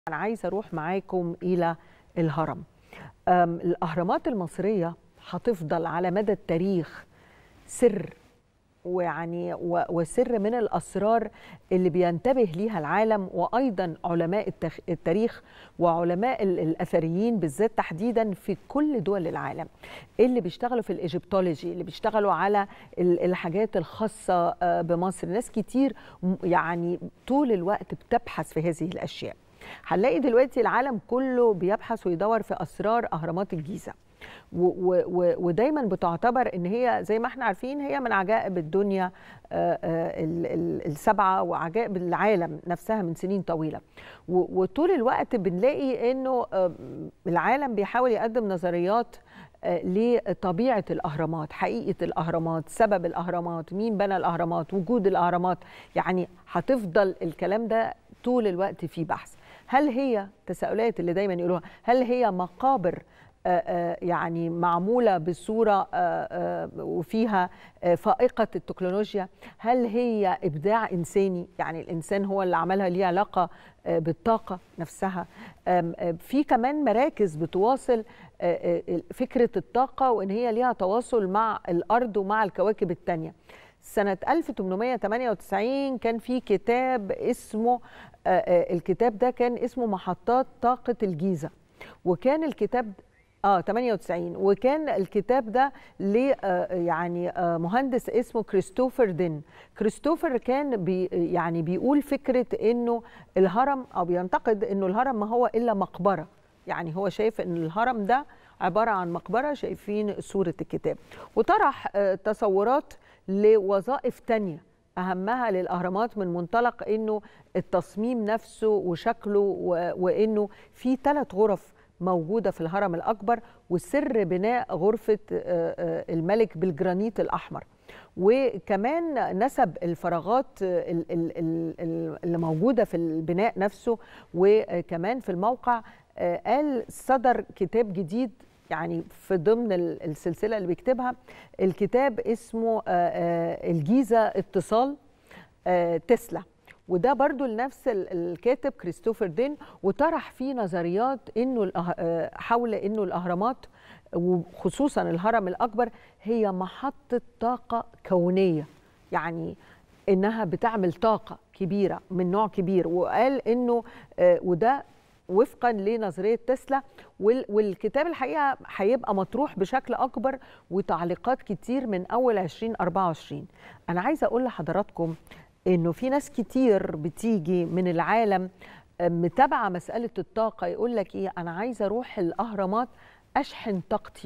أنا عايزة أروح معاكم إلى الهرم أم، الأهرامات المصرية هتفضل على مدى التاريخ سر ويعني و- وسر من الأسرار اللي بينتبه ليها العالم وأيضا علماء التخ- التاريخ وعلماء ال- الأثريين بالذات تحديدا في كل دول العالم اللي بيشتغلوا في الإيجيبتولوجي اللي بيشتغلوا على ال- الحاجات الخاصة آه، بمصر ناس كتير م- يعني طول الوقت بتبحث في هذه الأشياء هنلاقي دلوقتي العالم كله بيبحث ويدور في اسرار اهرامات الجيزه و و و ودايما بتعتبر ان هي زي ما احنا عارفين هي من عجائب الدنيا آه، آه، ال- ال- السبعه وعجائب العالم نفسها من سنين طويله و- وطول الوقت بنلاقي انه آه، العالم بيحاول يقدم نظريات آه، لطبيعه الاهرامات حقيقه الاهرامات سبب الاهرامات مين بنى الاهرامات وجود الاهرامات يعني هتفضل الكلام ده طول الوقت في بحث هل هي تساؤلات اللي دايما يقولوها هل هي مقابر آه، آه، يعني معمولة بصورة آه، آه، وفيها آه، فائقة التكنولوجيا هل هي إبداع إنساني يعني الإنسان هو اللي عملها ليه علاقة آه، بالطاقة نفسها آم، آه، في كمان مراكز بتواصل آه، آه، فكرة الطاقة وإن هي ليها تواصل مع الأرض ومع الكواكب التانية سنة 1898 كان في كتاب اسمه آه، آه، الكتاب ده كان اسمه محطات طاقة الجيزة وكان الكتاب اه 98 وكان الكتاب ده ل آه، يعني آه، مهندس اسمه كريستوفر دين كريستوفر كان بي يعني بيقول فكرة انه الهرم او بينتقد انه الهرم ما هو الا مقبرة يعني هو شايف ان الهرم ده عبارة عن مقبرة شايفين صورة الكتاب وطرح آه، تصورات لوظائف تانية أهمها للأهرامات من منطلق أنه التصميم نفسه وشكله و- وأنه في ثلاث غرف موجودة في الهرم الأكبر وسر بناء غرفة آه، آه، الملك بالجرانيت الأحمر وكمان نسب الفراغات ال- ال- ال- ال- اللي موجودة في البناء نفسه وكمان في الموقع آه، قال صدر كتاب جديد يعني في ضمن ال- السلسلة اللي بيكتبها الكتاب اسمه آه، آه، الجيزة اتصال آه، تسلا وده برضو لنفس ال- الكاتب كريستوفر دين وطرح فيه نظريات انه الأه- آه، حول انه الاهرامات وخصوصا الهرم الاكبر هي محطه طاقه كونيه يعني انها بتعمل طاقه كبيره من نوع كبير وقال انه آه، وده وفقا لنظريه تسلا وال- والكتاب الحقيقه هيبقى مطروح بشكل اكبر وتعليقات كتير من اول 2024 انا عايزه اقول لحضراتكم انه في ناس كتير بتيجي من العالم آه، متابعه مساله الطاقه يقول لك ايه انا عايزه اروح الاهرامات اشحن طاقتي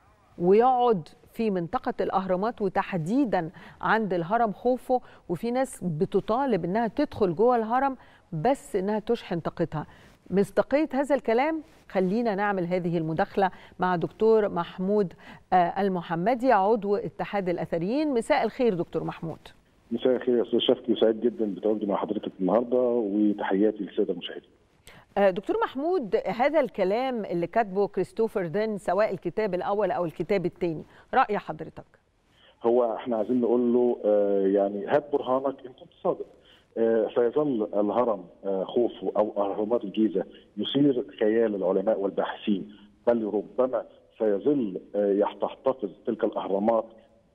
ويقعد في منطقة الأهرامات وتحديدا عند الهرم خوفو وفي ناس بتطالب إنها تدخل جوه الهرم بس إنها تشحن طاقتها مصداقية هذا الكلام خلينا نعمل هذه المداخلة مع دكتور محمود آه، المحمدي عضو اتحاد الأثريين مساء الخير دكتور محمود مساء الخير يا استاذ شفقي وسعيد جدا بتواجدي مع حضرتك النهارده وتحياتي للساده المشاهدين. آه، دكتور محمود هذا الكلام اللي كاتبه كريستوفر دين سواء الكتاب الأول أو الكتاب الثاني رأي حضرتك هو احنا عايزين نقول له آه، يعني هات برهانك ان كنت صادق. آه، سيظل الهرم آه، خوفو او اهرامات الجيزه يثير خيال العلماء والباحثين بل ربما سيظل آه، يح- تحتفظ تلك الاهرامات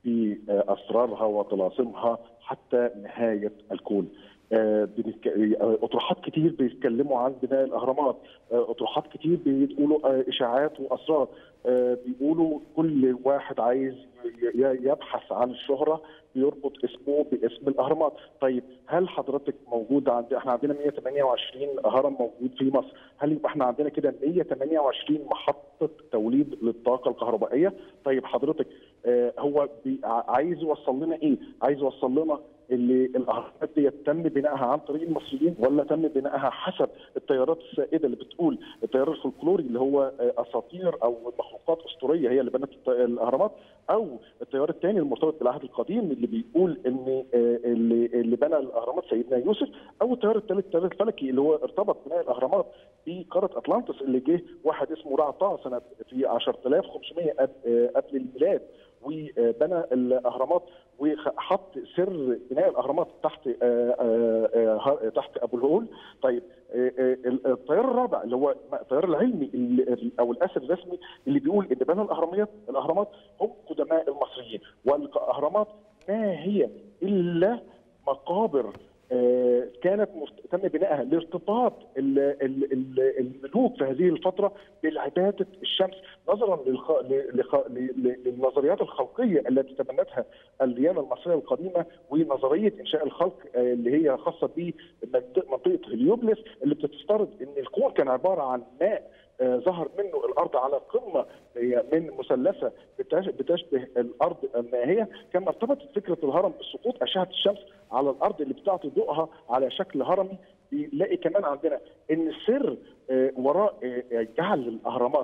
باسرارها وطلاسمها حتى نهايه الكون. آه، بنتك- آه، اطروحات كتير بيتكلموا عن بناء الاهرامات، آه، اطروحات كتير بيقولوا آه، اشاعات واسرار، آه، بيقولوا كل واحد عايز ي- ي- يبحث عن الشهره بيربط اسمه باسم الاهرامات، طيب هل حضرتك موجود عند احنا عندنا 128 هرم موجود في مصر، هل يبقى احنا عندنا كده 128 محطه توليد للطاقه الكهربائيه؟ طيب حضرتك آه، هو بي- ع- عايز يوصل لنا ايه؟ عايز يوصل لنا اللي الاهرامات دي تم بنائها عن طريق المصريين ولا تم بنائها حسب التيارات السائده اللي بتقول التيار الفولكلوري اللي هو آه، اساطير او مخلوقات اسطوريه هي اللي بنت الت- الاهرامات او التيار الثاني المرتبط بالعهد القديم اللي بيقول ان آه، اللي اللي بنى الاهرامات سيدنا يوسف او التيار الثالث التيار الفلكي اللي هو ارتبط بناء الاهرامات بقاره اطلانتس اللي جه واحد اسمه رعطا سنه في 10500 قبل آه، قبل الميلاد وبنى الاهرامات وحط سر بناء الاهرامات تحت آآ آآ تحت ابو الهول طيب التيار الرابع اللي هو التيار العلمي اللي او الاسر الرسمي اللي بيقول ان بنى الاهرامات الاهرامات هم قدماء المصريين والاهرامات ما هي الا مقابر كانت تم بنائها لارتباط الملوك في هذه الفتره بعباده الشمس نظرا للنظريات الخلقيه التي تبنتها الديانه المصريه القديمه ونظريه انشاء الخلق اللي هي خاصه بمنطقه هليوبلس اللي بتفترض ان الكون كان عباره عن ماء ظهر منه الارض على قمه من مثلثه بتشبه الارض الناهيه كما ارتبطت فكره الهرم بسقوط اشعه الشمس على الارض اللي بتعطي ضوءها على شكل هرمي بنلاقي كمان عندنا ان السر وراء جعل الاهرامات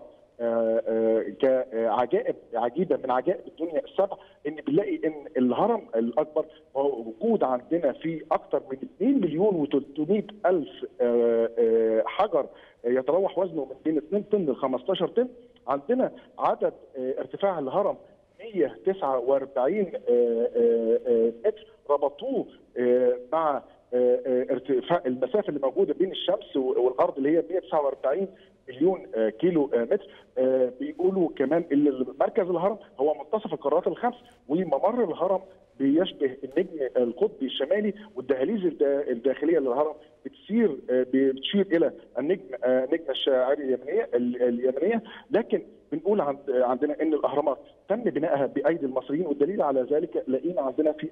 كعجائب عجيبه من عجائب الدنيا السبع ان بنلاقي ان الهرم الاكبر موجود عندنا في اكثر من 2 مليون و300 الف حجر يتراوح وزنه من بين 2 طن ل 15 طن عندنا عدد ارتفاع الهرم 149 متر ربطوه مع ارتفاع المسافه اللي موجوده بين الشمس والارض اللي هي 149 مليون كيلو متر بيقولوا كمان ان مركز الهرم هو منتصف القارات الخمس وممر الهرم بيشبه النجم القطبي الشمالي والدهاليز الداخليه للهرم بتسير بتشير الى النجم نجم الشاعري اليمنيه اليمنيه لكن بنقول عندنا ان الاهرامات تم بنائها بايدي المصريين والدليل على ذلك لقينا عندنا في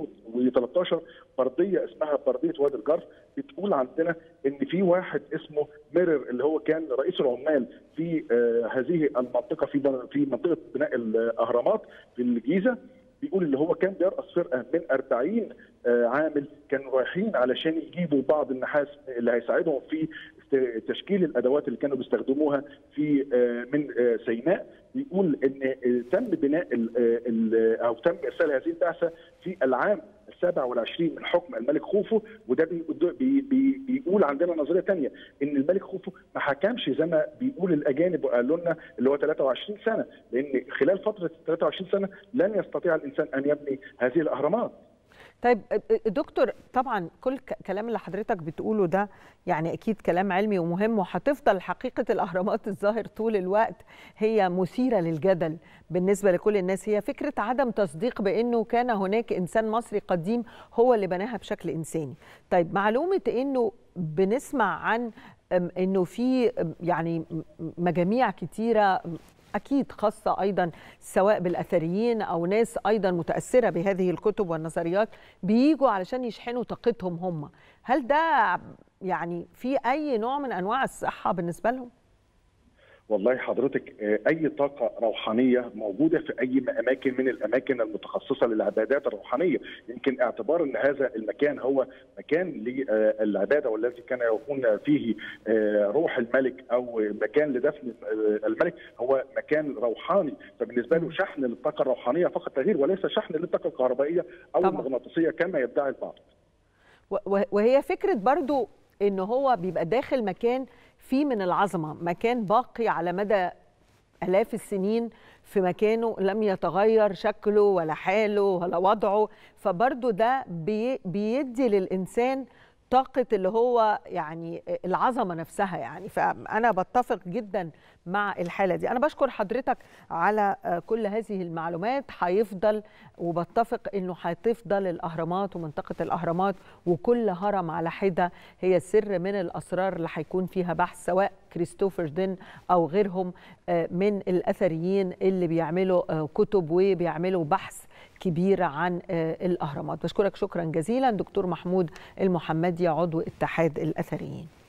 2013 برديه اسمها برديه وادي الجرف بتقول عندنا ان في واحد اسمه ميرر اللي هو كان رئيس العمال في هذه المنطقه في في منطقه بناء الاهرامات في الجيزه بيقول اللي هو كان بيرأس فرقه من 40 عامل كانوا رايحين علشان يجيبوا بعض النحاس اللي هيساعدهم في تشكيل الادوات اللي كانوا بيستخدموها في من سيناء بيقول ان تم بناء او تم ارسال هذه البعثه في العام السابع والعشرين من حكم الملك خوفو وده بي بي بيقول عندنا نظريه ثانيه ان الملك خوفو ما حكمش زي ما بيقول الاجانب وقالوا لنا اللي هو 23 سنه لان خلال فتره 23 سنه لن يستطيع الانسان ان يبني هذه الاهرامات طيب دكتور طبعا كل كلام اللي حضرتك بتقوله ده يعني اكيد كلام علمي ومهم وهتفضل حقيقه الاهرامات الظاهر طول الوقت هي مثيره للجدل بالنسبه لكل الناس هي فكره عدم تصديق بانه كان هناك انسان مصري قديم هو اللي بناها بشكل انساني طيب معلومه انه بنسمع عن انه في يعني مجاميع كتيره اكيد خاصه ايضا سواء بالاثريين او ناس ايضا متاثره بهذه الكتب والنظريات بييجوا علشان يشحنوا طاقتهم هم هل ده يعني في اي نوع من انواع الصحه بالنسبه لهم والله حضرتك اي طاقه روحانيه موجوده في اي اماكن من الاماكن المتخصصه للعبادات الروحانيه يمكن اعتبار ان هذا المكان هو مكان للعباده والذي كان يكون فيه روح الملك او مكان لدفن الملك هو مكان روحاني فبالنسبه له شحن للطاقه الروحانيه فقط تغيير وليس شحن للطاقه الكهربائيه او طبعا. المغناطيسيه كما يدعي البعض وهي فكره برضو ان هو بيبقى داخل مكان فيه من العظمه مكان باقي على مدى الاف السنين في مكانه لم يتغير شكله ولا حاله ولا وضعه فبرضه ده بي بيدي للانسان طاقة اللي هو يعني العظمة نفسها يعني فأنا بتفق جدا مع الحالة دي أنا بشكر حضرتك على كل هذه المعلومات هيفضل وبتفق أنه هتفضل الأهرامات ومنطقة الأهرامات وكل هرم على حدة هي سر من الأسرار اللي هيكون فيها بحث سواء كريستوفر دين أو غيرهم من الأثريين اللي بيعملوا كتب وبيعملوا بحث كبير عن الأهرامات بشكرك شكرا جزيلا دكتور محمود المحمدي عضو اتحاد الأثريين